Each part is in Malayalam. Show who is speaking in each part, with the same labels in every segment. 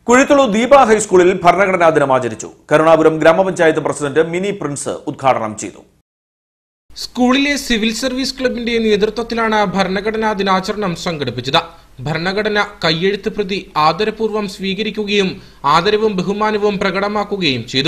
Speaker 1: കുഴിത്തുളു ദീപ ഹൈസ്കൂളിൽ ഭരണഘടനാ ദിനം ആചരിച്ചു കരുണാപുരം ഗ്രാമപഞ്ചായത്ത് പ്രസിഡന്റ് മിനി പ്രിൻസ് ഉദ്ഘാടനം ചെയ്തു
Speaker 2: സ്കൂളിലെ സിവിൽ സർവീസ് ക്ലബിന്റെ നേതൃത്വത്തിലാണ് ഭരണഘടനാ ദിനാചരണം സംഘടിപ്പിച്ചത് ഭരണഘടന കയ്യെഴുത്ത് പ്രതി ആദരപൂർവ്വം സ്വീകരിക്കുകയും ആദരവും ബഹുമാനവും പ്രകടമാക്കുകയും ചെയ്തു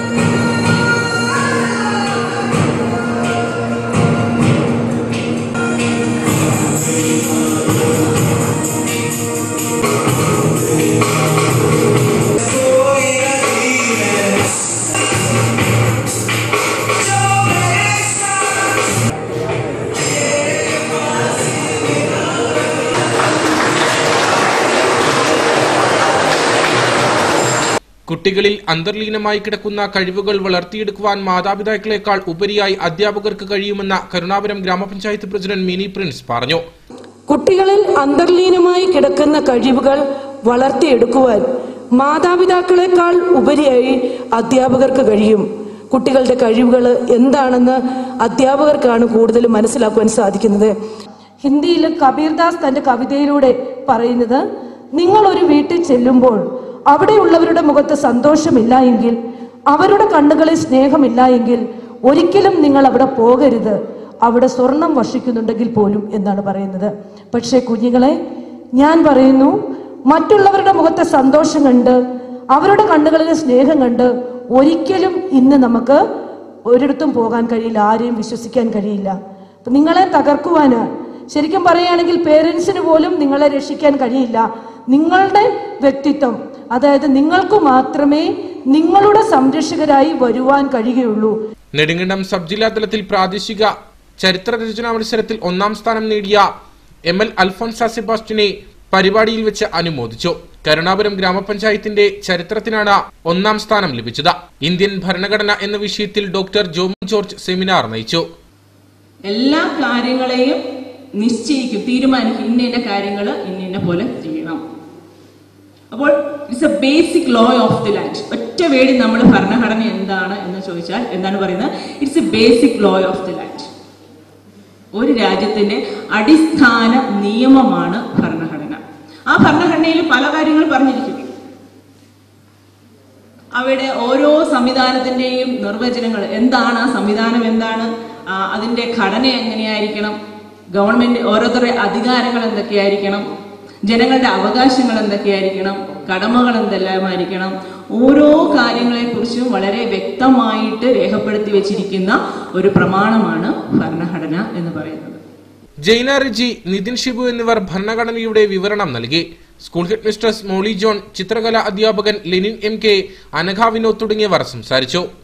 Speaker 2: കുട്ടികളിൽ അന്തർലീനമായി കിടക്കുന്ന കഴിവുകൾ വളർത്തിയെടുക്കുവാൻ മാതാപിതാക്കളെക്കാൾ ഉപരിയായി അധ്യാപകർക്ക് കഴിയുമെന്ന കരുണാപുരം ഗ്രാമപഞ്ചായത്ത് പ്രസിഡന്റ് മിനി പ്രിൻസ് പറഞ്ഞു
Speaker 3: കുട്ടികളിൽ അന്തർലീനമായി കിടക്കുന്ന കഴിവുകൾ വളർത്തിയെടുക്കുവാൻ മാതാപിതാക്കളെക്കാൾ ഉപരിയായി അധ്യാപകർക്ക് കഴിയും കുട്ടികളുടെ കഴിവുകൾ എന്താണെന്ന് അധ്യാപകർക്കാണ് കൂടുതൽ മനസ്സിലാക്കുവാൻ സാധിക്കുന്നത് ഹിന്ദിയിൽ കബീർദാസ് തന്റെ കവിതയിലൂടെ പറയുന്നത് നിങ്ങൾ ഒരു വീട്ടിൽ ചെല്ലുമ്പോൾ അവിടെയുള്ളവരുടെ മുഖത്ത് സന്തോഷമില്ല എങ്കിൽ അവരുടെ കണ്ണുകളിൽ സ്നേഹമില്ല എങ്കിൽ ഒരിക്കലും നിങ്ങൾ അവിടെ പോകരുത് അവിടെ സ്വർണം വർഷിക്കുന്നുണ്ടെങ്കിൽ പോലും എന്നാണ് പറയുന്നത് പക്ഷേ കുഞ്ഞുങ്ങളെ ഞാൻ പറയുന്നു മറ്റുള്ളവരുടെ മുഖത്തെ സന്തോഷം കണ്ട് അവരുടെ കണ്ണുകളിലെ സ്നേഹം കണ്ട് ഒരിക്കലും ഇന്ന് നമുക്ക് ഒരിടത്തും പോകാൻ കഴിയില്ല ആരെയും വിശ്വസിക്കാൻ കഴിയില്ല അപ്പൊ നിങ്ങളെ തകർക്കുവാന് ശരിക്കും പറയുകയാണെങ്കിൽ പേരൻസിന് പോലും നിങ്ങളെ രക്ഷിക്കാൻ കഴിയില്ല നിങ്ങളുടെ വ്യക്തിത്വം അതായത് നിങ്ങൾക്ക് മാത്രമേ നിങ്ങളുടെ സംരക്ഷകരായി വരുവാൻ കഴിയുകയുള്ളൂ
Speaker 2: നെടുങ്കണ്ടം സബ് ജില്ലാ തലത്തിൽ പ്രാദേശിക ചരിത്ര രചനാ മത്സരത്തിൽ ഒന്നാം സ്ഥാനം നേടിയ എം എൽ അൽഫോൻസ സെബാസ്റ്റിനെ പരിപാടിയിൽ വെച്ച് അനുമോദിച്ചു കരുണാപുരം ഗ്രാമപഞ്ചായത്തിന്റെ ചരിത്രത്തിനാണ് ഒന്നാം സ്ഥാനം ലഭിച്ചത് ഇന്ത്യൻ ഭരണഘടന എന്ന വിഷയത്തിൽ ഡോക്ടർ ജോമി ജോർജ് സെമിനാർ നയിച്ചു
Speaker 4: എല്ലാ കാര്യങ്ങളെയും നിശ്ചയിക്കും തീരുമാനിക്കും ഇന്ന ഇന്ന കാര്യങ്ങൾ ഇന്ന ഇന്ന പോലെ ചെയ്യണം അപ്പോൾ it's a basic law of the land ഒറ്റ വേടി നമ്മൾ ഭരണഘടന എന്താണ് എന്ന് ചോദിച്ചാൽ എന്താണ് പറയുന്നത് it's a basic law of the land ഒരു രാജ്യത്തിന്റെ അടിസ്ഥാന നിയമമാണ് ഭരണഘടന ആ ഭരണഘടനയിൽ പല കാര്യങ്ങൾ പറഞ്ഞിരിക്കുന്നു അവിടെ ഓരോ സംവിധാനത്തിന്റെയും നിർവചനങ്ങൾ എന്താണ് ആ സംവിധാനം എന്താണ് ആ, അതിന്റെ ഘടന എങ്ങനെയായിരിക്കണം ഗവൺമെന്റ് ഓരോരുത്തരുടെ അധികാരങ്ങൾ എന്തൊക്കെയായിരിക്കണം ജനങ്ങളുടെ അവകാശങ്ങൾ എന്തൊക്കെയായിരിക്കണം കടമകൾ എന്തെല്ലാമായിരിക്കണം ഓരോ കാര്യങ്ങളെക്കുറിച്ചും വളരെ വ്യക്തമായിട്ട് രേഖപ്പെടുത്തി വെച്ചിരിക്കുന്ന ഒരു പ്രമാണമാണ് ഭരണഘടന എന്ന് പറയുന്നത്
Speaker 2: ജൈന റിജി നിതിൻ ഷിബു എന്നിവർ ഭരണഘടനയുടെ വിവരണം നൽകി school headmistress Molly John ചിത്രകലാ അധ്യാപകൻ ലെനിൻ എം കെ അനഘ വിനോദ് തുടങ്ങിയവർ സംസാരിച്ചു